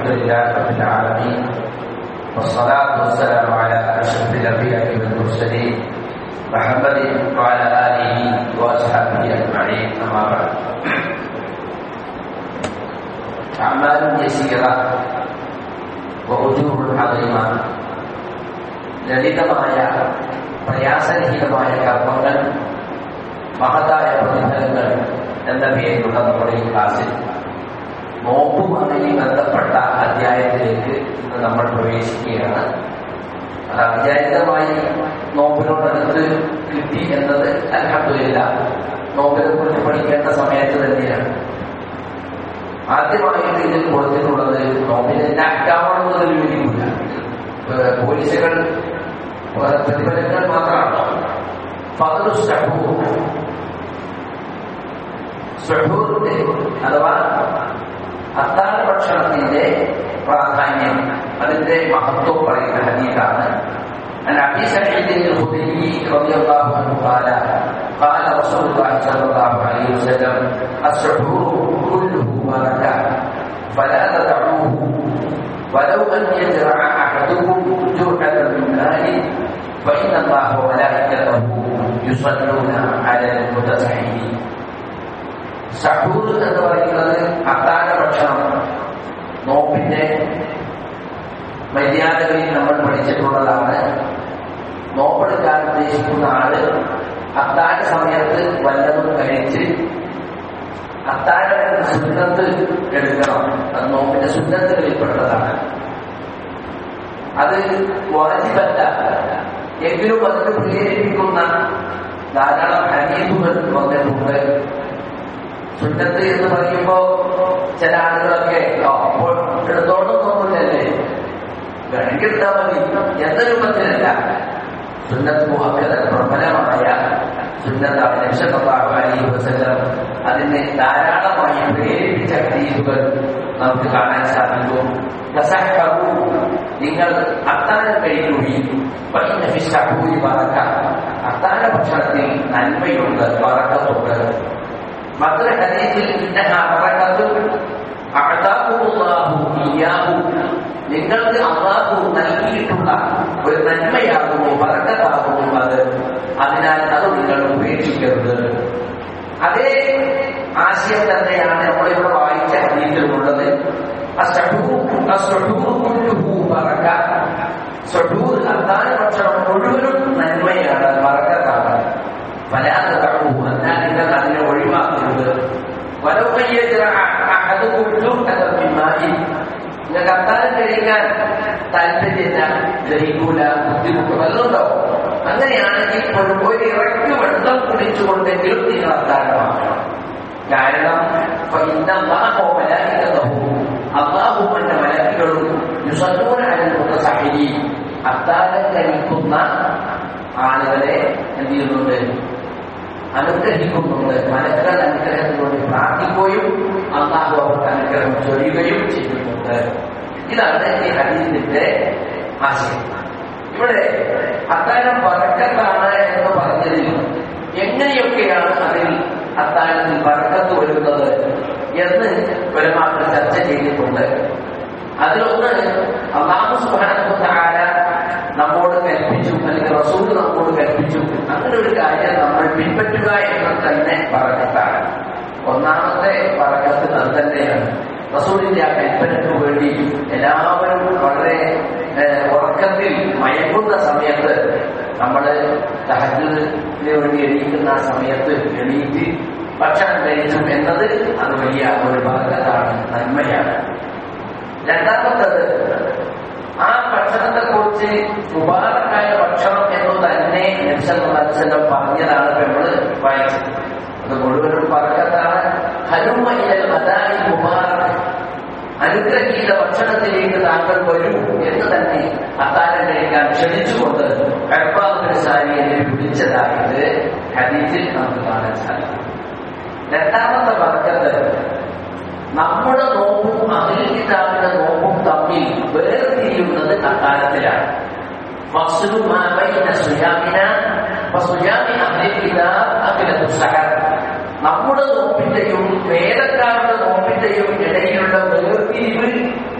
لله رب العالمين والصلاة والسلام على أشرف الأنبياء والمرسلين محمد وعلى آله وأصحابه أجمعين أما بعد أعمال يسيرة وأجور عظيمة ലളിതമായ പ്രയാസരഹിതമായ കർമ്മങ്ങൾ മഹത്തായ പ്രതിഫലങ്ങൾ എന്ന പേരിലുള്ള നമ്മുടെ ഈ ക്ലാസ്സിൽ നോമ്പുമായി ബന്ധപ്പെട്ട അധ്യായത്തിലേക്ക് ഇന്ന് നമ്മൾ പ്രവേശിക്കുകയാണ് അത് അവിചാരിതമായി നോമ്പിനോടടുത്ത് കിട്ടി എന്നത് അലഹമില്ല നോമ്പിനെ കുറിച്ച് പഠിക്കേണ്ട സമയത്ത് തന്നെയാണ് ആദ്യമായിട്ട് ഇതിൽ കൊടുത്തിട്ടുള്ളത് നോമ്പിനെ അക്കാവണമെന്നൊരു രീതിയില്ല പോലീസുകൾ പ്രതിഫലങ്ങൾ മാത്രമാണ് ഫതലു സഹൂർ സഹൂറിന്റെ അഥവാ അത്താഴ ഭക്ഷണത്തിന്റെ പ്രാധാന്യം അതിന്റെ മഹത്വം പറയുന്ന ഹദീസാണ് عن ابي سعيد الخدري رضي الله عنه قال قال رسول الله صلى الله عليه وسلم السحور كله بركه فلا تدعوه ولو ان يزرع احدكم جرعه من ماء فان الله وملائكته يصلون على المتسحرين സഹൂർ എന്ന് പറയുന്നത് അത്താഴ ഭക്ഷണം നോമ്പിന്റെ മര്യാദകളിൽ നമ്മൾ പഠിച്ചിട്ടുള്ളതാണ് നോമ്പെടുക്കാൻ ഉദ്ദേശിക്കുന്ന ആള് അത്താഴ സമയത്ത് വല്ലതും കഴിച്ച് അത്താഴ സുന്നത്ത് എടുക്കണം അത് നോമ്പിന്റെ സുന്നത്തുകളിൽപ്പെട്ടതാണ് അത് വാജിബല്ല എങ്കിലും അതിന് പ്രേരിപ്പിക്കുന്ന ധാരാളം ഹനീഫുകൾ വന്നിട്ടുണ്ട് സുന്നത്ത് എന്ന് പറയുമ്പോ ചില ആളുകളൊക്കെ അപ്പോൾ എടുത്തോണ്ടൊന്നുമില്ലല്ലേ വേണമെങ്കിൽ ഇട്ടാ മതി എന്ന രൂപത്തിലല്ല സുന്നത്ത് മുഹമ്മദ് പ്രബലമായ സുന്നത്ത് ലക്ഷണത്താഹു അലി വസല്ലം അതിന് ധാരാളമായി പ്രേരിപ്പിച്ച ഹദീസുകൾ നമുക്ക് കാണാൻ സാധിക്കും തസഹറു നിങ്ങൾ അത്താഴം കഴിക്കുകയും ഫിഷഹൂരി പറക്ക അത്താഴ ഭക്ഷണത്തിൽ നന്മയുണ്ട് പറക്കത്തുണ്ട് മറ്റൊരു ഹദീസിൽ ഇന്നഹ പറക്കത്ത് അഅതാഹുല്ലാഹു ഇയ്യാഹു നിങ്ങൾക്ക് അള്ളാഹു നൽകിയിട്ടുള്ള ഒരു നന്മയാകുന്നു പറക്കത്താകുന്നു അത് അതിനാൽ അത് നിങ്ങൾ ഉപേക്ഷിക്കരുത് അതേ ആശയം തന്നെയാണ് നമ്മളിവിടെ വായിച്ച ഹദീസിലുള്ളത് അത്താഴ ഭക്ഷണം മുഴുവനും നന്മയാണ് പറക്കത്താണ് വലാതെ തടവു എന്നാൽ നിങ്ങൾ അതിനെ ഒഴിവാക്കരുത് നിങ്ങൾക്ക് അത്താഴം കഴിക്കാൻ താല്പര്യമില്ല ഗ്രഹിക്കൂല ബുദ്ധിമുട്ട് വല്ലതുണ്ടോ അങ്ങനെയാണെങ്കിൽ ഒരു ഇറക്കി വെള്ളം കുടിച്ചുകൊണ്ടെങ്കിലും നിങ്ങൾ അത്താഴമാക്കണം കാരണം അള്ളാഹുവിന്റെ മലക്കുകളും സഹിരി അത്താഴം കഴിക്കുന്ന ആളുകളെ എന്ത് ചെയ്യുന്നുണ്ട് അനുഗ്രഹിക്കുന്നുണ്ട് മലക്കൾ അനുഗ്രഹത്തിനോട് പ്രാർത്ഥിക്കുകയും അള്ളാഹു അവർക്ക് അനുഗ്രഹം ചൊരിയുകയും ചെയ്യുന്നുണ്ട് ഇതാണ് ഈ ഹദീസിന്റെ ആശയം ഇവിടെ അത്താഴം പറക്കത്താണ് എന്ന് പറഞ്ഞതിൽ എങ്ങനെയൊക്കെയാണ് അതിൽ അത്താഴത്തിൽ പറക്കത്ത് വരുന്നത് എന്ന് പരമാത്മ ചർച്ച ചെയ്തിട്ടുണ്ട് അതിലൊന്ന് അള്ളാഹു സുഹാന നമ്മോട് കൽപ്പിച്ചു അല്ലെങ്കിൽ റസൂൽ നമ്മോട് കൽപ്പിച്ചു അങ്ങനെ ഒരു കാര്യം നമ്മൾ പിൻപറ്റുക എന്ന് തന്നെ പറക്കത്താണ് ഒന്നാമത്തെ പറക്കത്ത് അത് തന്നെയാണ് റസൂലിന്റെ ആ കൽപ്പനയ്ക്ക് വേണ്ടി എല്ലാവരും വളരെ ഉറക്കത്തിൽ മയക്കുന്ന സമയത്ത് നമ്മൾ തഹജിന് വേണ്ടി എണീക്കുന്ന ആ സമയത്ത് എണീറ്റ് ഭക്ഷണം കഴിച്ചു എന്നത് അത് വലിയ ഒരു ഭാഗത്താണ് നന്മയാണ് രണ്ടാമത്തത് ആ ഭക്ഷണത്തെ കുറിച്ച് മുബാറക്കായ ഭക്ഷണം എന്ന് തന്നെ നബ്സല്ലം പറഞ്ഞതാണ് നമ്മൾ വായിച്ചത് അത് മുഴുവനും പറക്കത്താണ് ഹനുമയിലെ മതായി മുബാറക്ക് അനുഗ്രഹീത ഭക്ഷണത്തിലേക്ക് താങ്കൾ വരൂ എന്ന് തന്നെ അത്താരം കഴിക്കാൻ ക്ഷണിച്ചുകൊണ്ട് കർപ്പാവിനെ വിളിച്ചതായിട്ട് ഹദീസിൽ നമുക്ക് കാണാൻ സാധിക്കും രണ്ടാമത്തെ വർക്കത്ത് നമ്മുടെ നോമ്പും അഖിൽ കിതാബിന്റെ നോമ്പും തമ്മിൽ വേർതിരിയുന്നത് അക്കാലത്തിലാണ് ഫസ്ലു മാ ബൈന സുയാമിന വസുയാമി അഖിൽ കിതാബ് അഖിലത്തു സഹർ നമ്മുടെ നോമ്പിന്റെയും വേദക്കാരുടെ നോമ്പിന്റെയും ഇടയിലുള്ള വേർതിരിവ്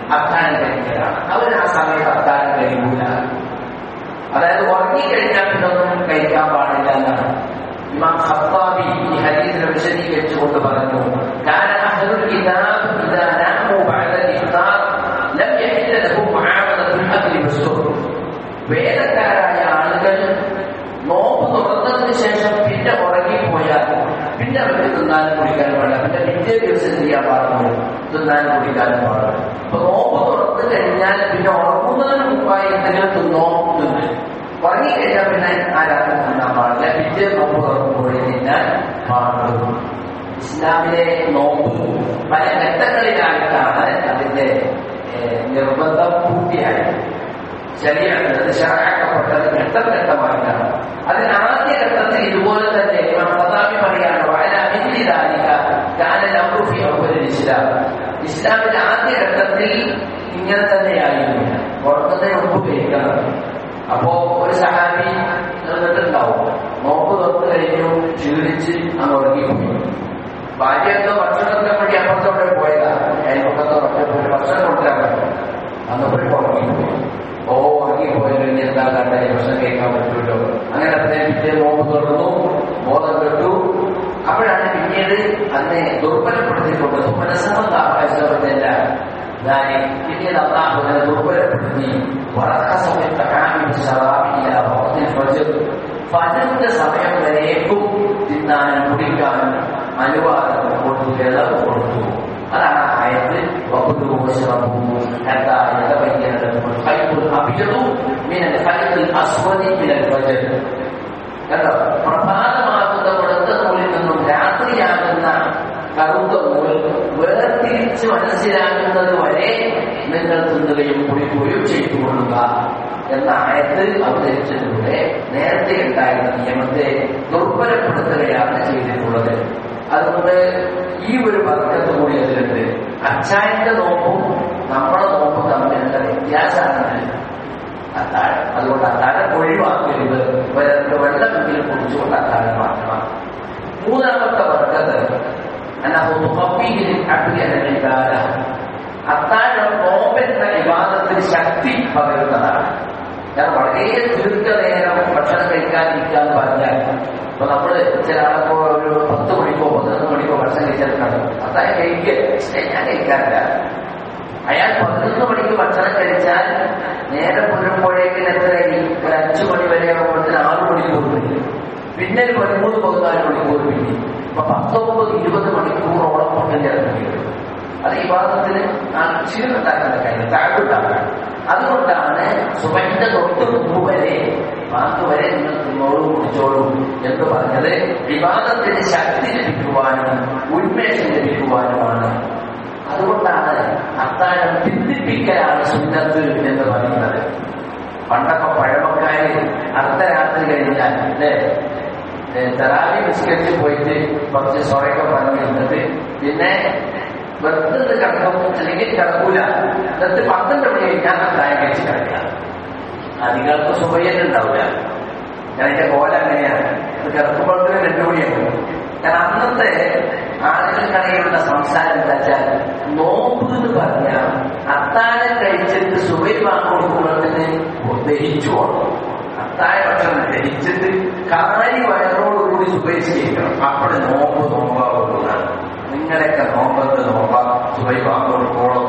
അത്താഴം കഴിക്കലാണ് അവർ ആ സമയത്ത് അത്താഴം കഴിക്കൂല അതായത് ഉറങ്ങിക്കഴിഞ്ഞാൽ പിന്നെ ഒന്നും കഴിക്കാൻ പാടില്ല എന്നാണ് ഇമാം ഖത്താബി ഈ ഹദീസിനെ വിശദീകരിച്ചുകൊണ്ട് പറഞ്ഞു കാന അഹ്ലുൽ കിതാബ് ഇദാ നാമു ബഅദ ഇഫ്താർ ലം യഹില്ല ലഹും മുആമലത്തുൽ അക്ലി ബിസ്സുർ വേദക്കാരായ ആളുകൾ നോമ്പ് തുറന്നതിന് ശേഷം പിന്നെ ഉറങ്ങിപ്പോയാൽ പിന്നെ അവർക്ക് തിന്നാനും കുടിക്കാനും പാടില്ല പിന്നെ പിറ്റേ ദിവസം ചെയ്യാൻ പാടുള്ളൂ തിന്നാനും കുടിക്കാനും പാടുള്ളൂ അപ്പൊ നോമ്പ് തുറന്നു കഴിഞ്ഞാൽ പിന്നെ ഉറങ്ങുന്നതിന് മുമ്പായി എന്തെങ്കിലും തിന്നോ തിന്ന് ഉറങ്ങിക്കഴിഞ്ഞാൽ പിന്നെ ആ രാത്രി തിന്നാൻ പാടില്ല പിറ്റേ നോമ്പ് തുറക്കുമ്പോഴേ തിന്നാൻ പാടുള്ളൂ ഇസ്ലാമിലെ നോമ്പ് പല ഘട്ടങ്ങളിലായിട്ടാണ് അതിന്റെ ഏഹ്, നിർബന്ധം പൂർത്തിയായത് ശരീരത്തിൽ ശരണപ്പെട്ടത് ഘട്ടം ഘട്ടമായിട്ടാണ് അതിന് ആദ്യ ഘട്ടത്തിൽ ഇതുപോലെ തന്നെ ഇമാം ഖത്താബി പറയാണ് വഅല മിഥ്ലി ദാലിക കാന അംറു ഫി അവ്വലിൽ ഇസ്ലാം ഇസ്ലാമിന്റെ ആദ്യ ഘട്ടത്തിൽ ഇങ്ങനെ തന്നെയായിരുന്നു പുറത്തുനിന്ന് മുമ്പ് കഴിക്കണം അപ്പോ ഒരു സഹാബി നിന്നിട്ടുണ്ടാവും നോമ്പ് തുറന്നു കഴിഞ്ഞു ക്ഷീണിച്ച് അങ്ങ് ഉറങ്ങിപ്പോയി ഭാര്യ എന്തോ ഭക്ഷണത്തിന് വേണ്ടി അപ്പുറത്തോടെ പോയതാ അയൽപ്പക്കത്തോടെ പോയി ഭക്ഷണം കൊണ്ടുവരാൻ പറ്റും അന്ന് പോയി ഉറങ്ങിപ്പോയി ഓ ഉറങ്ങിപ്പോയല്ലോ ഇനി എന്താ കണ്ടേ ഭക്ഷണം കഴിക്കാൻ പറ്റുമല്ലോ അങ്ങനെ അദ്ദേഹം പിറ്റേ നോമ്പ് തുറന്നു ബോധം കെട്ടു അപ്പോഴാണ് പിന്നീട് അതിനെ ദുർബലപ്പെടുത്തിക്കൊണ്ട് മനസ്സമല്ല പിന്നീട് അള്ളാഹു അതിനെ ദുർബലപ്പെടുത്തി ഫജറിന്റെ സമയം വരേക്കും തിന്നാനും കുടിക്കാനും അനുവാദം കൊടുത്തു ഇളവ് കൊടുത്തു അതാണ് ആയത്ത് وكلوا واشربوا حتى يتبين لكم الخيط الابيض من الخيط الاسود من الفجر കണ്ടോ പ്രഭാതമാകുന്ന വെളുത്ത നൂലിൽ നിന്നും രാത്രിയാകുന്ന കറുത്ത നൂൽ വേർതിരിച്ച് മനസ്സിലാക്കുന്നത് വരെ നിങ്ങൾ തിന്നുകയും കുടിക്കുകയും ചെയ്തു കൊള്ളുക എന്ന ആയത്ത് അവതരിച്ചതിലൂടെ നേരത്തെ ഉണ്ടായിരുന്ന നിയമത്തെ ദുർബലപ്പെടുത്തുകയാണ് ചെയ്തിട്ടുള്ളത് അതുകൊണ്ട് ഈ ഒരു വർഗത്ത് കൂടി അതിലുണ്ട് അച്ചായന്റെ നോമ്പും നമ്മുടെ നോമ്പും തമ്മിലുള്ള വ്യത്യാസമാണ് അത്താഴം അതുകൊണ്ട് അത്താഴം ഒഴിവാക്കരുത് ഒരൊക്കെ വെള്ളമെങ്കിലും കുടിച്ചുകൊണ്ട് അത്താഴം മാറ്റണം മൂന്നാമത്തെ വർഗത്ത് അത്താഴം നോമ്പെന്ന വിവാദത്തിന് ശക്തി പകരുന്നതാണ് ഞാൻ വളരെ ദീർഘനേരം ഭക്ഷണം കഴിക്കാതിരിക്കുക എന്ന് പറഞ്ഞാൽ ഇപ്പൊ നമ്മള് ചില ആളപ്പോ ഒരു പത്ത് മണിക്കോ പതിനൊന്ന് മണിക്കോ ഭക്ഷണം കഴിച്ചിട്ടുണ്ട് അതായത് കഴിക്കുക പക്ഷേ ഞാൻ കഴിക്കാറില്ല അയാൾ പതിനൊന്ന് മണിക്ക് ഭക്ഷണം കഴിച്ചാൽ നേരെ പുലരുമ്പോഴേക്കിന് എത്രയായി ഒരു അഞ്ചു മണി വരെ ആകുമ്പോഴത്തേന് ആറ് മണിക്കൂർ പിന്നിൽ പിന്നെ ഒരു പതിമൂന്ന് പതിനാല് മണിക്കൂർ പിന്നിൽ അപ്പൊ പത്തൊമ്പത് ഇരുപത് മണിക്കൂറോളം പൊട്ടിന്റെ ഇറങ്ങിയത് അത് ഈ ഭാഗത്തിന് ക്ഷീണുണ്ടാക്കുന്ന കാര്യം താഴ്വുണ്ടാക്കാൻ അതുകൊണ്ടാണ് സുബൈന്റെ തൊട്ട് മുമ്പ് വരെ വാക്ക് വരെ നിങ്ങൾ തിന്നോളൂ കുടിച്ചോളൂ എന്ന് പറഞ്ഞത് വിവാദത്തിന് ശക്തി ലഭിക്കുവാനും ഉന്മേഷം ലഭിക്കുവാനുമാണ് അതുകൊണ്ടാണ് അത്താഴം പിന്തിപ്പിക്കലാണ് സുന്നത്ത് എന്ന് പറയുന്നത് പണ്ടൊക്കെ പഴമക്കാര് അർദ്ധരാത്രി കഴിഞ്ഞാൽ അല്ലേ തെറാവി നിസ്കരിച്ച് പോയിട്ട് കുറച്ച് സ്വറയൊക്കെ പറഞ്ഞു എന്നിട്ട് പിന്നെ വെറുതെ കിടക്കും അല്ലെങ്കിൽ കിടക്കൂല എന്നിട്ട് പന്ത്രണ്ട് മണി കഴിഞ്ഞാൽ അത്താഴം കഴിച്ച് കിടക്കുക അധികൾക്ക് സുഖയ്യന്നെ ഉണ്ടാവില്ല ഞാൻ എന്റെ കോല അങ്ങനെയാണ് അത് കിടക്കുമ്പോഴത്തേന് രണ്ടു മണിയാകും കാരണം അന്നത്തെ ആളുകൾക്കിടയിലുള്ള സംസാരം എന്താ വെച്ചാൽ നോമ്പ് എന്ന് പറഞ്ഞാൽ അത്താഴം കഴിച്ചിട്ട് സുഖൈ വാങ്ങിക്കൊടുക്കുന്നതിന് ദഹിച്ചു പോകണം അത്താഴ ഭക്ഷണം ദഹിച്ചിട്ട് കാരി വയറോടുകൂടി സുഖൈച്ച് കഴിക്കണം അപ്പോൾ നോമ്പ് നോമ്പാവുന്നതാണ് നിങ്ങളെയൊക്കെ നോമ്പത്ത് നോമ്പാ സുഖൈ വാങ്ങിക്കൊടുക്കോളോ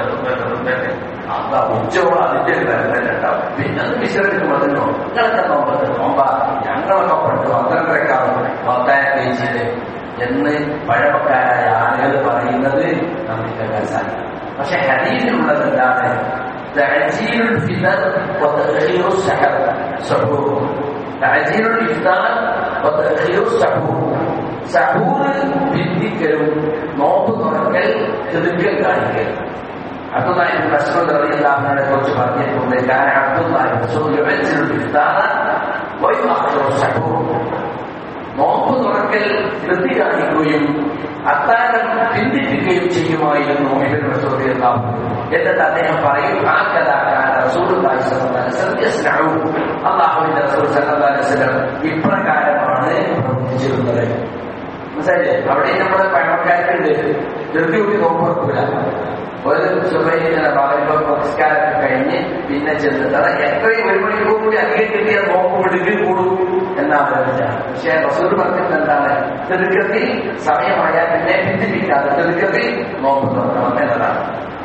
അതാ ഉച്ചയോളം അതിന്റെ ഒരു ബന്ധമുണ്ടാവും പിന്നെ അത് വിശ്രമിക്കും അതിനോ നിങ്ങളൊക്കെ നോമ്പത്ത് നോമ്പാ ഞങ്ങളൊക്കെ പണ്ട് പന്ത്രണ്ടരക്കാവും പത്തായിരം കഴിച്ചത് എന്ന് പഴമക്കാരായ ആളുകൾ പറയുന്നത് നമുക്ക് കേൾക്കാൻ സാധിക്കും പക്ഷെ ഹരീതിലുള്ളത് എന്താണ് تعجيل الفطر وتأخير السحر سحور تعجيل الإفطار وتأخير السحور സഹൂർ ഭിന്നിക്കലും നോമ്പ് തുറക്കൽ ചെതുക്കൽ കാണിക്കൽ അബ്ദുല്ലാഹി മസ്ഊദ് റളിയല്ലാഹുവിനെ കുറിച്ച് പറഞ്ഞിട്ടുണ്ട് കാരണം അബ്ദുല്ലാഹി മസ്ഊദ് യുഅജ്ജിലു ഇഫ്താറ വയുഅഖിറു സഹൂർ നോമ്പ് തുറക്കൽ ധൃതി കാണിക്കുകയും അത്താഴം പിന്തിപ്പിക്കുകയും ചെയ്യുമായിരുന്നു ഇബിൻ മസൂദ് റളിയല്ലാഹു എന്നിട്ട് അദ്ദേഹം പറയും ആ കഥാകാര റസൂലുള്ളാഹി സ്വല്ലല്ലാഹു അലൈഹി വസല്ലം യസ്നഉ അല്ലാഹുവിന്റെ റസൂൽ സല്ലല്ലാഹു അലൈഹി വസല്ലം ഇപ്രകാരമാണ് പ്രവർത്തിച്ചിരുന്നത് മനസ്സിലായില്ലേ അവിടെ നമ്മുടെ പഴമക്കാർക്കുണ്ട് ധൃതി കൂട്ടി നോമ്പ് തുറക്കൂല ഒരു സുബൈലിങ്ങനെ പറയുമ്പോൾ പുരസ്കാരമൊക്കെ കഴിഞ്ഞ് പിന്നെ ചെന്നിട്ട് അത് എത്രയും ഒരു മണിക്കൂർ കൂടി അധികം കിട്ടിയ നോക്ക് പിടിക്കും കൂടും എന്നാ പറയുന്നത് പക്ഷെ റസൂർ പറഞ്ഞിട്ട് എന്താണ് തിടുക്കത്തിൽ സമയമായാൽ പിന്നെ പിന്തിരിക്കാതെ തിടുക്കത്തിൽ നോക്ക് തുറക്കണം എന്നതാണ്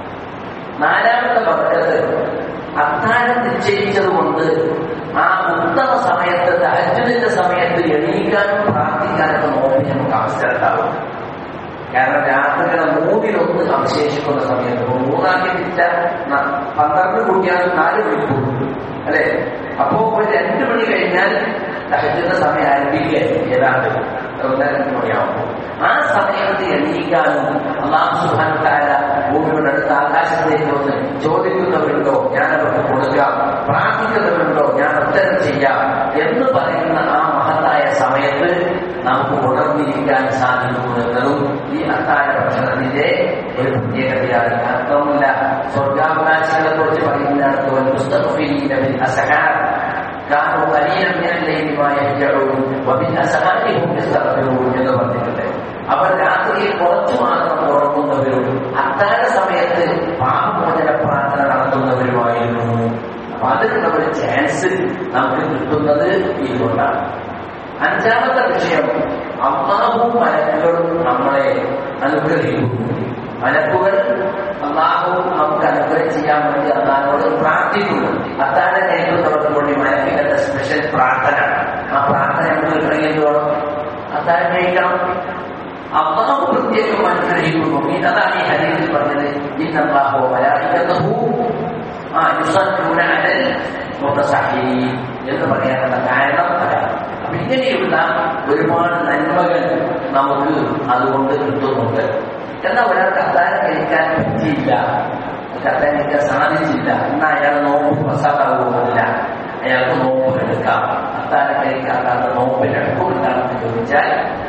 നാലാമത്തെ പദ്ധതി അത്താഴം നിശ്ചയിച്ചത് കൊണ്ട് ആ ഉത്തമ സമയത്ത് തഹജുദിന്റെ സമയത്ത് എണീക്കാനും പ്രാർത്ഥിക്കാനൊക്കെ നോക്കി നമുക്ക് അവസരം ഉണ്ടാവും കാരണം രാത്രികളെ മൂന്നിലൊന്ന് അവശേഷിക്കുന്ന സമയത്ത് ഇപ്പൊ മൂന്നാക്കി തിരിച്ച പന്ത്രണ്ട് കൂട്ടിയാൽ നാല് മണിക്കൂർ അല്ലെ അപ്പോ ഒരു രണ്ട് മണി കഴിഞ്ഞാൽ തഹജുദിന്റെ സമയം ആരംഭിക്കുകയായിരിക്കും ഏതാണ്ട് ഒന്നര രണ്ട് മണിയാവുമ്പോൾ ആ സമയത്ത് എണീക്കാനും അള്ളാഹു സുഹാനത്തായ ഭൂമിയുടെ അടുത്ത് ആകാശത്തേക്ക് വന്ന് ചോദിക്കുന്നവരുണ്ടോ ഞാൻ അവർക്ക് കൊടുക്കാം പ്രാർത്ഥിക്കുന്നവരുണ്ടോ ഞാൻ ഉത്തരം ചെയ്യാം എന്ന് പറയുന്ന ആ മഹത്തായ സമയത്ത് നമുക്ക് ഉണർന്നിരിക്കാൻ സാധിക്കുന്നു എന്നതും ഈ അത്താഴ ഭക്ഷണത്തിന്റെ ഒരു പ്രത്യേകതയാണ് അർത്ഥമില്ല സ്വർഗാവകാശികളെ കുറിച്ച് പറയുന്നിടത്ത് പുസ്തകത്തിന്റെ അസഹാർ كانوا قليلا من الليل ما يهجعون وبالأسحار هم يستغفرون എന്ന് പറഞ്ഞിട്ടുണ്ട് അവർ രാത്രിയിൽ കുറച്ചു മാത്രം ഉറങ്ങുന്നവരും അത്താഴ സമയത്ത് പാപമോചന പ്രാർത്ഥന നടത്തുന്നവരുമായിരുന്നു അപ്പൊ അതിനുള്ള ഒരു ചാൻസ് നമുക്ക് കിട്ടുന്നത് ഇതുകൊണ്ടാണ് അഞ്ചാമത്തെ വിഷയം അള്ളാഹുവും മലക്കുകളും നമ്മളെ അനുഗ്രഹിക്കുന്നു മലക്കുകൾ അള്ളാഹു നമുക്ക് അനുഗ്രഹം ചെയ്യാൻ വേണ്ടി അള്ളാഹിനോട് പ്രാർത്ഥിക്കുന്നു അത്താഴ കഴിക്കുന്നവർക്ക് വേണ്ടി മലക്കിന്റെ സ്പെഷ്യൽ പ്രാർത്ഥന ആ പ്രാർത്ഥന നമുക്ക് കിട്ടണമെങ്കിൽ വേണം അത്താഴം കഴിക്കണം അള്ളാഹു പ്രത്യേകം അനുഗ്രഹിക്കുന്നു അതാണ് ഈ ഹരീതിൽ പറഞ്ഞത് ഇന്നല്ലാഹു മലയാളിക്കത്തഹു ആ യുസൂന അലൽ മുത്തസഹീ എന്ന് പറയാനുള്ള കാരണം അതാണ് അപ്പൊ ഇങ്ങനെയുള്ള ഒരുപാട് നന്മകൾ നമുക്ക് അതുകൊണ്ട് കിട്ടുന്നുണ്ട് എന്നാൽ ഒരാൾക്ക് അത്താഴം കഴിക്കാൻ പറ്റിയില്ല അത്താഴം കഴിക്കാൻ സാധിച്ചില്ല എന്നാൽ അയാൾ നോമ്പ് പ്രസാദമാകുന്നില്ല അയാൾക്ക് നോമ്പ് എടുക്കാം അത്താഴം കഴിക്കാത്ത നോമ്പിന് എടുക്കുമെന്താണെന്ന് ചോദിച്ചാൽ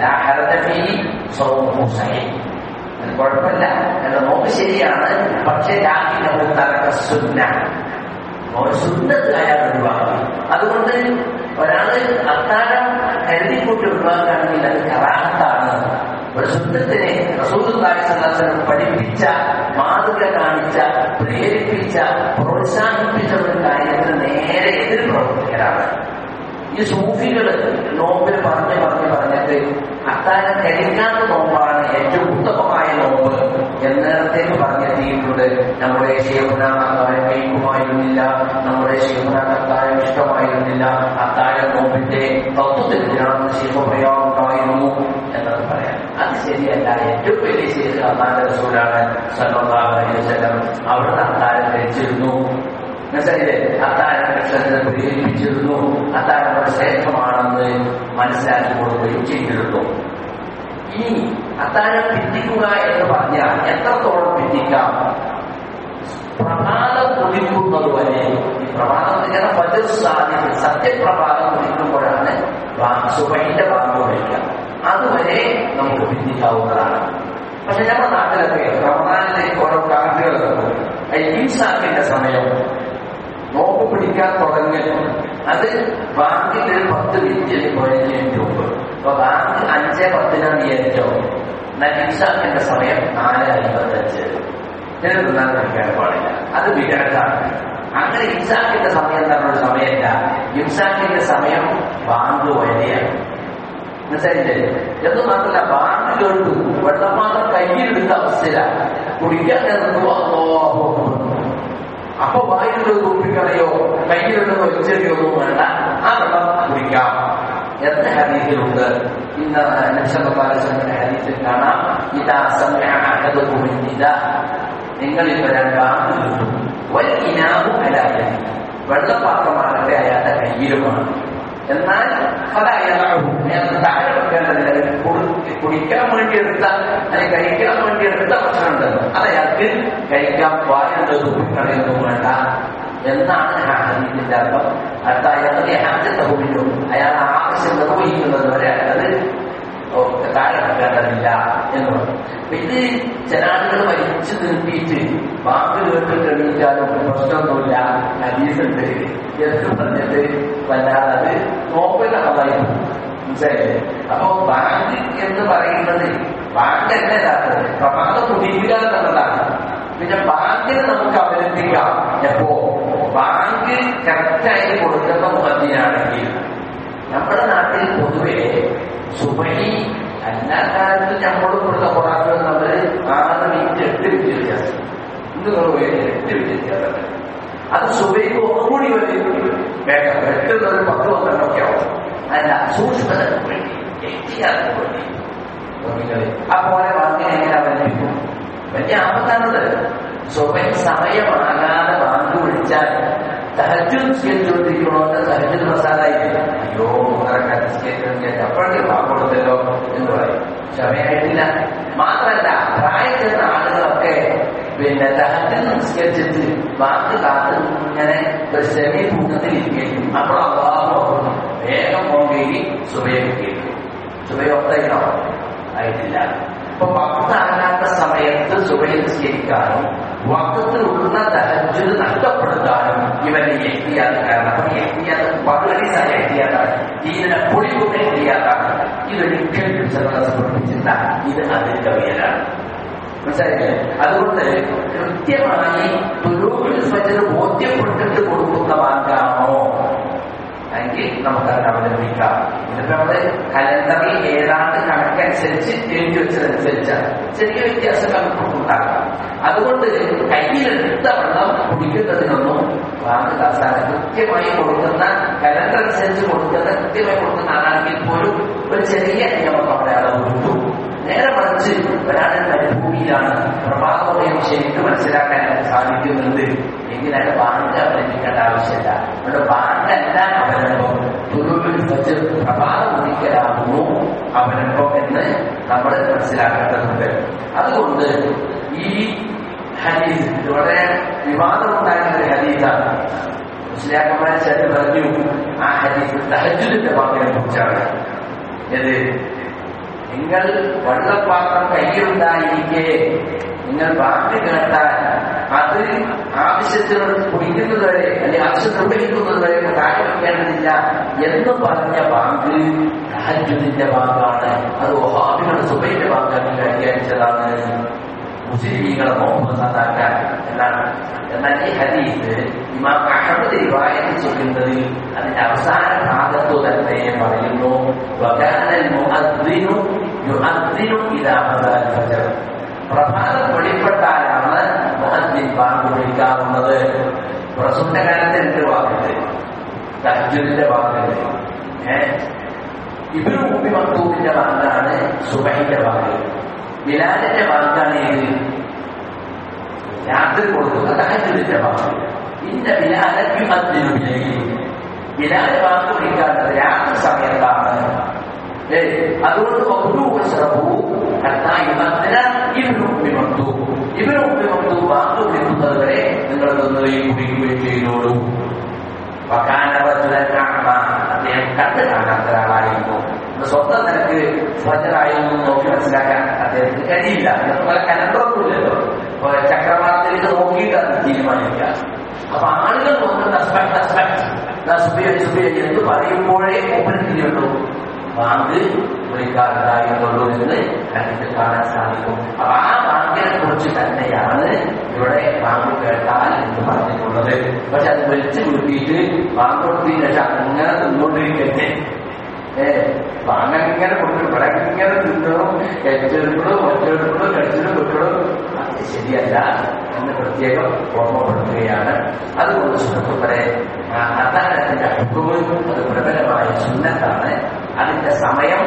അത് കുഴപ്പമില്ല എന്റെ നോമ്പ് ശരിയാണ് പക്ഷെ രാത്രി നമ്മൾ തലക്ക സുന്ന സുന്നത്ത് അയാൾ ഒഴിവാക്കി അതുകൊണ്ട് ഒരാള് അത്താഴം കരുതിക്കൂട്ടി ഒഴിവാക്കുകയാണെങ്കിൽ അത് കറാഹത്താണ് ഒരു സുന്നത്തിനെ റസൂലുള്ളാഹിസ്വലം പഠിപ്പിച്ച മാതൃക കാണിച്ച പ്രേരിപ്പിച്ച പ്രോത്സാഹിപ്പിച്ച ഒരു കാര്യത്തിന് നേരെ എതിർ പ്രവർത്തിക്കലാണ് ഈ സൂഫികള് നോമ്പിൽ പറഞ്ഞു പറഞ്ഞു പറഞ്ഞിട്ട് അത്താഴം കഴിക്കാത്ത നോമ്പാണ് ഏറ്റവും ഉത്തമമായ നോമ്പ് എന്നിടത്തേക്ക് പറഞ്ഞെത്തിയിട്ടുണ്ട് നമ്മുടെ ശേവന അത്താഴം കഴിക്കുമായിരുന്നില്ല നമ്മുടെ ശേവന അത്താഴം ഇഷ്ടമായിരുന്നില്ല അത്താഴം നോമ്പിന്റെ തത്വത്തിനെതിരാണെന്ന് ശിവ പറയാറുണ്ടായിരുന്നു എന്നത് പറയാം അത് ശരിയല്ല ഏറ്റവും വലിയ ശരി അള്ളാന്റെ റസൂലാണ് സല്ലാഹു അലൈഹി വസല്ലം അവിടുന്ന് അത്താഴം കഴിച്ചിരുന്നു മനസ്സിലായില്ലേ അത്താഴം കൃഷ്ണനെ പ്രേരിപ്പിച്ചിരുന്നു അത്താഴം വളരെ ശ്രേഷ്ഠമാണെന്ന് മനസ്സിലാക്കി കൊടുക്കുകയും ചെയ്തിരുന്നു ഇനി അത്താഴം പിന്തിക്കുക എന്ന് പറഞ്ഞാൽ എത്രത്തോളം പിന്തിക്കാം പ്രഭാതം കുതിക്കുന്നത് വരെ ഈ പ്രഭാതം ഇങ്ങനെ പതിവ് സാധ്യത സത്യപ്രഭാതം കുതിക്കുമ്പോഴാണ് സുബൈന്റെ ഭാഗം വരിക അതുവരെ നമുക്ക് പിന്തിക്കാവുന്നതാണ് പക്ഷെ നമ്മുടെ നാട്ടിലൊക്കെ റമദാനിലേക്ക് ഓരോ കാർഡുകളൊക്കെ ഈസാക്കിന്റെ സമയം നോക്ക് പിടിക്കാൻ തുടങ്ങി അത് ബാങ്കിന്റെ ഒരു പത്ത് മിനിറ്റ് പതിനഞ്ച് മിനിറ്റ് മുമ്പ് അപ്പൊ ബാങ്ക് അഞ്ച് പത്തിനാണ് വിചാരിച്ചോ എന്നാൽ ഇൻസാക്കിന്റെ സമയം നാല് അമ്പത്തഞ്ച് ഇതിന് തിന്നാൻ കഴിക്കാൻ പാടില്ല അത് വികടത്താണ് അങ്ങനെ ഇൻസാക്കിന്റെ സമയം എന്നുള്ള സമയമല്ല ഇൻസാക്കിന്റെ സമയം ബാങ്ക് വഴിയാണ് മനസ്സിലായില്ലേ എന്ന് മാത്രമല്ല ബാങ്ക് കേട്ടു വെള്ളപ്പാത്രം കയ്യിലെടുത്ത അവസ്ഥയിലാണ് കുടിക്കാൻ നേരത്തു അള്ളാഹു അപ്പൊ വായിലുള്ളത് കുപ്പിക്കളയോ കയ്യിലുള്ളത് ഒച്ചരിയൊന്നും വേണ്ട ആ വെള്ളം കുടിക്കാം എന്ന ഹരീതിലുണ്ട് ഇന്ന് നക്ഷത്രപാലസന്റെ ഹരീതിൽ കാണാം ഇതാ സമയതുമില്ല നിങ്ങളിൽ വരാൻ ബാങ്ക് കിട്ടും വലിനാവും അലാതെ വെള്ളപാത്രമാകട്ടെ അയാളുടെ കയ്യിലുമാണ് എന്നാൽ താഴെ വെക്കേണ്ടതില്ല കുടിക്കാൻ വേണ്ടി എടുത്ത അല്ലെങ്കിൽ കഴിക്കാൻ വേണ്ടി എടുത്ത ഭക്ഷണം ഉണ്ടല്ലോ അത് അയാൾക്ക് കഴിക്കാൻ വായുണ്ട് തുപ്പിക്കളയൊന്നും വേണ്ട എന്നാണ് ഹദീസിന്റെ അർത്ഥം അടുത്ത അയാളുടെ ഹാജത്തെ പോയില്ലോ അയാൾ ആവശ്യം നിർവഹിക്കുന്നത് വരെ അത് താഴെ വെക്കേണ്ടതില്ല എന്ന് പറഞ്ഞു ഇത് ചില ആളുകൾ വലിച്ചു നിർത്തിയിട്ട് വാക്ക് കേട്ടിട്ട് എണീറ്റാലും പ്രശ്നമൊന്നുമില്ല ഹദീസുണ്ട് എന്ന് പറഞ്ഞിട്ട് വല്ലാതെ അത് നോക്കുന്ന ആളായിരുന്നു മനസ്സിലായില്ലേ അപ്പൊ ബാങ്ക് എന്ന് പറയുന്നത് ബാങ്ക് അല്ല യഥാർത്ഥത്തിൽ പ്രമാദം കുടിക്കുക എന്നുള്ളതാണ് പിന്നെ ബാങ്കിന് നമുക്ക് അവലംബിക്കാം എപ്പോ ബാങ്ക് കറക്റ്റായി കൊടുക്കുന്ന മുഖത്തിനാണെങ്കിൽ നമ്മുടെ നാട്ടിൽ പൊതുവെ സുബഹി എല്ലാ കാലത്തും നമ്മളും കൊടുത്ത പൊറാക്കൾ നമ്മൾ ആറ് മിനിറ്റ് എട്ട് മിനിറ്റ് വ്യത്യാസം ഇന്ന് നിങ്ങൾ പോയി എട്ട് മിനിറ്റ് വ്യത്യാസം അത് സുബൈക്ക് ഒന്നുകൂടി ഒരു വേഗം എട്ട് ഒരു പത്ത് പന്ത്രണ്ടൊക്കെ ആവും അല്ല സൂക്ഷ്മതക്ക് വേണ്ടി എത്തിയാർക്ക് വേണ്ടി നോക്കിക്കളി അപ്പോലെ ബാങ്കിനെ എങ്ങനെ അവലംബിക്കും വലിയ ആപത്താണത് സുബൈ സമയമാകാതെ ബാങ്ക് വിളിച്ചാൽ തഹജു നിസ്കരിച്ചുകൊണ്ടിരിക്കണോണ്ട് തഹജു മസാലായില്ല അയ്യോ മൂന്നരക്ക നിസ്കരിച്ചു അപ്പോഴേക്ക് ബാങ്ക് കൊടുത്തല്ലോ എന്ന് പറയും ക്ഷമയായിട്ടില്ല മാത്രമല്ല പ്രായം ചെന്ന ആളുകളൊക്കെ പിന്നെ തഹജു നിസ്കരിച്ചിട്ട് ബാങ്ക് കാത്ത് ഇങ്ങനെ ഒരു സെമി കൂട്ടത്തിൽ ഇരിക്കും അപ്പോൾ അള്ളാഹു വേഗം പോകേക്ക് സുബൈക്ക് കേൾക്കും സുബൈ ആയിട്ടില്ല അപ്പൊ വക്താകാത്ത സമയത്ത് സുബൈ നിസ്കരിക്കാനും വക്കത്തിലുള്ള തഹജ്ജുദ് നഷ്ടപ്പെടുത്താനും ഇവന്റെ എത്തിയാത്ത കാരണം അപ്പൊ എത്തിയാത്ത വളരെ സാര എത്തിയാത്താണ് ഇതിനെ പൊളിക്കുന്ന എത്തിയാത്താണ് ഇതൊരിക്കലും സമർപ്പിച്ചില്ല ഇത് അതിന്റെ ഉയരാണ് മനസ്സിലായില്ലേ അതുകൊണ്ട് കൃത്യമായി തുലൂബിൽ ഫജർ ബോധ്യപ്പെട്ടിട്ട് കൊടുക്കുന്ന ബാങ്കാണോ എങ്കിൽ നമുക്കത് അവലംബിക്കാം ഇതിപ്പോ നമ്മള് കലണ്ടറിൽ ഏതാണ്ട് കണക്കനുസരിച്ച് എഴുതി വെച്ചതനുസരിച്ചാണ് ചെറിയ വ്യത്യാസങ്ങൾ ഉണ്ടാകാം അതുകൊണ്ട് കയ്യിലെടുത്ത വെള്ളം കുടിക്കുന്നതിനൊന്നും ബാങ്ക് അവസാനം കൃത്യമായി കൊടുക്കുന്ന കലണ്ടർ അനുസരിച്ച് കൊടുക്കുന്ന കൃത്യമായി കൊടുക്കുന്ന ആളാണെങ്കിൽ പോലും ഒരു ചെറിയ നമുക്ക് അവിടെ അളവ് കിട്ടും നേരെ മറിച്ച് ഒരാളുടെ മരുഭൂമിയിലാണ് പ്രഭാതോദയം ശരിക്കും മനസ്സിലാക്കാൻ സാധിക്കുന്നുണ്ട് എങ്കിൽ അത് ബാങ്ക് അവലംബിക്കേണ്ട ആവശ്യമില്ല നമ്മുടെ ബാങ്കല്ല അവലംബം തുലുവിൽ വെച്ച് പ്രഭാതം ഉദിക്കലാകുന്നു അവലംബം എന്ന് നമ്മൾ മനസ്സിലാക്കേണ്ടതുണ്ട് അതുകൊണ്ട് ഈ ഹദീസ് വളരെ വിവാദമുണ്ടായിരുന്ന ഒരു ഹദീസാണ് മുസ്ലിയാക്കന്മാരെ ചേർത്ത് പറഞ്ഞു ആ ഹദീസ് തഹജുദിന്റെ വാക്കിനെ കുറിച്ചാണ് ഇത് നിങ്ങൾ വെള്ളപ്പാത്രം കയ്യിലുണ്ടായിരിക്കെ നിങ്ങൾ ബാങ്ക് കേട്ടാൽ അത് ആവശ്യത്തിന് കുടിക്കുന്നത് വരെ അല്ലെങ്കിൽ ആവശ്യം നിർവഹിക്കുന്നത് വരെ താഴെ വയ്ക്കേണ്ടതില്ല എന്ന് പറഞ്ഞ ബാങ്ക് താജുദിന്റെ ബാങ്കാണ് അത് ഒഹാബികളുടെ സുബൈന്റെ ബാങ്കാക്കി വ്യാഖ്യാനിച്ചതാണ് മുസ്ലിമീങ്ങളെ നോമ്പ് നന്നാക്കാൻ എന്നാണ് എന്നാൽ ഈ ഹദീസ് ഇമാം അഹമ്മദ് റിവായത്ത് ചെയ്യുന്നതിൽ അതിന്റെ അവസാന ഭാഗത്തു തന്നെ പറയുന്നു വകാനൽ മുഅദ്ദിനു യുഅദ്ദിനു ഇദാ ബദൽ ഫജ്ർ പ്രഭാതം വെളിപ്പെട്ടാലാണ് മുഅദ്ദിൻ ബാങ്ക് വിളിക്കാറുള്ളത് പ്രസുദ്ധ കാലത്ത് രണ്ട് വാക്കുണ്ട് തഹ്ജുദിന്റെ വാക്കുണ്ട് ഏഹ് ഇവര് ഉമ്മി മക്തൂബിന്റെ വാക്കാണ് സുബൈന്റെ വാക്ക് ബിലാലിന്റെ വാക്കാണ് ഏത് രാത്രി കൊടുക്കുക തഹജുദിന്റെ വാക്ക് ഇന്ന ബിലാലി അതിനു ബിലാല് വാക്ക് വിളിക്കാറുള്ളത് രാത്രി സമയത്താണ് ഏ അതുകൊണ്ട് ഒബ്രൂപശ്രഭു ഇവരുമ്പിമത്തു ഇവരുമ്പിമത്തു വാക്ക് വിളിക്കുന്നത് വരെ നിങ്ങൾ തിന്നുകയും കുടിക്കുകയും ചെയ്തോളൂ വക്കാനവജുലനാമ അദ്ദേഹം കണ്ട് കാണാത്ത ഒരാളായിരുന്നു സ്വന്തം നിനക്ക് ഫജറായിരുന്നു നോക്കി മനസ്സിലാക്കാൻ അദ്ദേഹത്തിന് കഴിയില്ല അതുപോലെ കലണ്ടറൊന്നുമില്ലല്ലോ ചക്രവാളത്തിലേക്ക് നോക്കിയിട്ട് അത് തീരുമാനിക്കുക അപ്പൊ ആളുകൾ നോക്കുന്ന അസ്പെക്ട് അസ്പെക്ട് സുബിയ സുബിയ എന്ന് പറയുമ്പോഴേ മൂപ്പന് തിരിയുള്ളൂ ബാങ്ക് വിളിക്കാറുണ്ടായിരുന്നുള്ളൂ എന്ന് കണ്ടിട്ട് കാണാൻ സാധിക്കും അപ്പൊ ആ ബാങ്കിനെ കുറിച്ച് തന്നെയാണ് ഇവിടെ ബാങ്ക് കേട്ടാൽ എന്ന് പറഞ്ഞിട്ടുള്ളത് പക്ഷെ അത് വിളിച്ചു കൂട്ടിയിട്ട് ബാങ്ക് കൊടുത്തതിന് ശേഷം അങ്ങനെ തിന്നുകൊണ്ടിരിക്കട്ടെ ഏ ബാങ്കങ്ങനെ കൊടുത്തു ഇവിടെ ഇങ്ങനെ തിന്നണം എച്ചെടുക്കണോ ഒറ്റെടുക്കണോ കഴിച്ചിട്ട് വെക്കണോ അത് ശരിയല്ല എന്ന് പ്രത്യേകം ഓർമ്മപ്പെടുത്തുകയാണ് അതുകൊണ്ട് സുഹൃത്തുക്കളെ അത്താഴത്തിന്റെ ഹുക്കുമ് അത് പ്രബലമായ സുന്നത്താണ് അതിന്റെ സമയം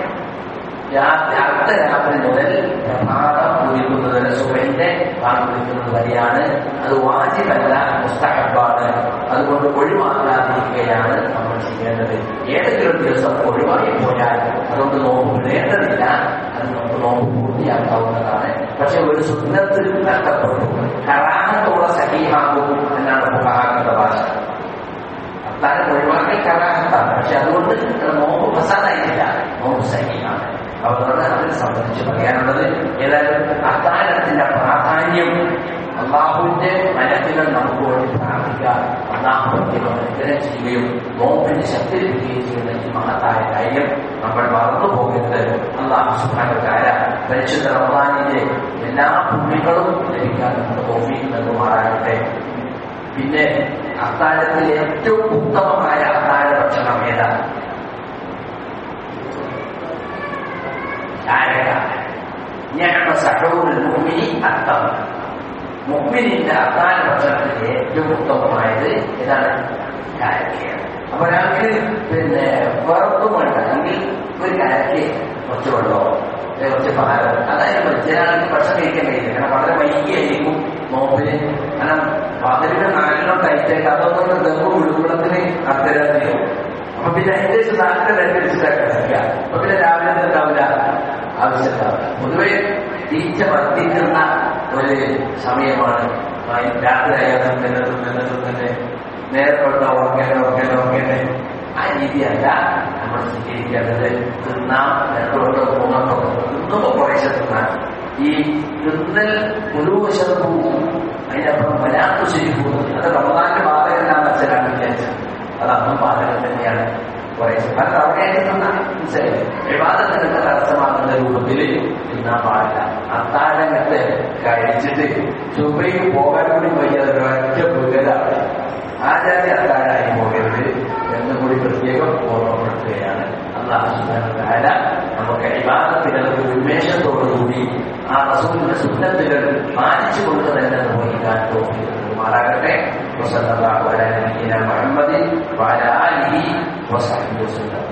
രാത്രി അർദ്ധരാത്രി മുതൽ പ്രഭാതം കുതിക്കുന്നത് വരെ സുഖന്റെ വാങ്ങി വിളിക്കുന്നത് വരെയാണ് അത് വാജിബല്ല മുസ്തഹബാണ് അതുകൊണ്ട് ഒഴിവാക്കാതിരിക്കുകയാണ് നമ്മൾ ചെയ്യേണ്ടത് ഏതെങ്കിലും ദിവസം ഒഴിവായി പോയാൽ അതുകൊണ്ട് നോമ്പ് വിടേണ്ടതില്ല അത് നമുക്ക് നോമ്പ് പൂർത്തിയാക്കാവുന്നതാണ് പക്ഷെ ഒരു സുന്നത്ത് നഷ്ടപ്പെട്ടു കറാഹത്തോടെ സഹീഹാകും എന്നാണ് പുഹാകളുടെ ഭാഷ അത്താരം ഒഴിവാക്കി കറാഹത്താണ് പക്ഷെ അതുകൊണ്ട് നോമ്പ് ഫസാദായിട്ടില്ല നോമ്പ് സഹീഹാണ് അതുകൊണ്ട് അതിനെ സംബന്ധിച്ച് പറയാനുള്ളത് ഏതായാലും അത്താഴത്തിന്റെ പ്രാധാന്യം അള്ളാഹുവിന്റെ അള്ളാഹുവിന്റെ മലക്കുകൾ നമുക്ക് വേണ്ടി പ്രാർത്ഥിക്കാൻ അള്ളാഹു പ്രത്യേകം അനുഗ്രഹം ചെയ്യുകയും നോമ്പിന് ശക്തി ലഭിക്കുകയും ചെയ്യുന്ന ഈ മഹത്തായ കാര്യം നമ്മൾ മറന്നു പോകരുത് അള്ളാഹു സുഖാനക്കാര പരിശുദ്ധ റമദാനിന്റെ എല്ലാ പുണ്യങ്ങളും ലഭിക്കാൻ നമുക്ക് തോഫീക്ക് നൽകുമാറാകട്ടെ പിന്നെ അത്താഴത്തിൽ ഏറ്റവും ഉത്തമമായ അത്താഴ ഭക്ഷണം ഏതാണ് ചായക്കാരൻ ഞങ്ങളുടെ സഹോദരൻ മുമ്മിനി അത്തം മുമ്മിനിന്റെ അത്താഴ ഭക്ഷണത്തിന്റെ ഏറ്റവും ഉത്തമമായത് ഇതാണ് കാരക്കയാണ് അപ്പൊ ഒരാൾക്ക് പിന്നെ വേറൊന്നും വേണ്ട എങ്കിൽ ഒരു കാരക്ക് കുറച്ച് വെള്ളമോ അല്ലെങ്കിൽ കുറച്ച് പാലോ അതായത് ചിലയാൾക്ക് ഭക്ഷണം കഴിക്കാൻ കഴിയില്ല കാരണം വളരെ വൈകിയായിരിക്കും നോമ്പിന് കാരണം പതിനെട്ട് നാലിനോ ടൈറ്റായിട്ട് അതൊന്നും ദമ്പ് ഉൾക്കുളത്തിന് അത്തരത്തിലും അപ്പൊ പിന്നെ അതിന്റെ നാട്ടിലനുസരിച്ചിട്ടാണ് കഴിക്കുക അപ്പൊ പിന്നെ രാവിലെ ഉണ്ടാവില്ല ആവശ്യമുണ്ടാവില്ല പൊതുവെ തീറ്റ വർദ്ധിക്കുന്ന ഒരു സമയമാണ് രാത്രിയായാലും നിന്നതും നിന്നതും തന്നെ നേരപ്പെട്ട ഓർക്കേണ്ട ഓർക്കേണ്ട ഓർക്കേണ്ട ആ രീതിയല്ല നമ്മൾ സ്വീകരിക്കേണ്ടത് തിന്നാം രണ്ടോട്ടോ മൂന്നോട്ടോ തിന്നുമ്പോ കുറേശ്ശെ തിന്നാൻ ഈ തിന്നൽ പുരുവശത്തു അതിനപ്പുറം വരാത്ത ശരി പോകുന്നത് അത് റമദാന്റെ ബാധകല്ലാന്ന് അച്ഛനാണ് വിചാരിച്ചത് അത് അന്നും ബാധകം തന്നെയാണ് കുറേശ്ശെ പല തവണയായിട്ട് തിന്നാൻ മനസ്സിലായി വിവാദത്തിനൊക്കെ തടസ്സമാകുന്ന രൂപത്തിൽ തിന്നാൻ പാടില്ല അത്താഴങ്ങട്ട് കഴിച്ചിട്ട് ചുമയ്ക്ക് പോകാൻ കൂടി വയ്യാതെ ഒറ്റ പുകലാണ് ആചാര്യ അത്താഴായി പോകരുത് എന്നും കൂടി പ്രത്യേകം ഓർമ്മപ്പെടുത്തുകയാണ് അള്ളാഹുല നമുക്ക് വിവാദത്തിനകത്ത് ഉന്മേഷത്തോടുകൂടി ആ റസൂലിന്റെ സുന്നത്തുകൾ മാനിച്ചുകൊണ്ട് തന്നെ നിർവഹിക്കാൻ തോന്നിമാറാകട്ടെ മുഹമ്മദ് വാല ആലിഹി വസഹബിഹി വസല്ലം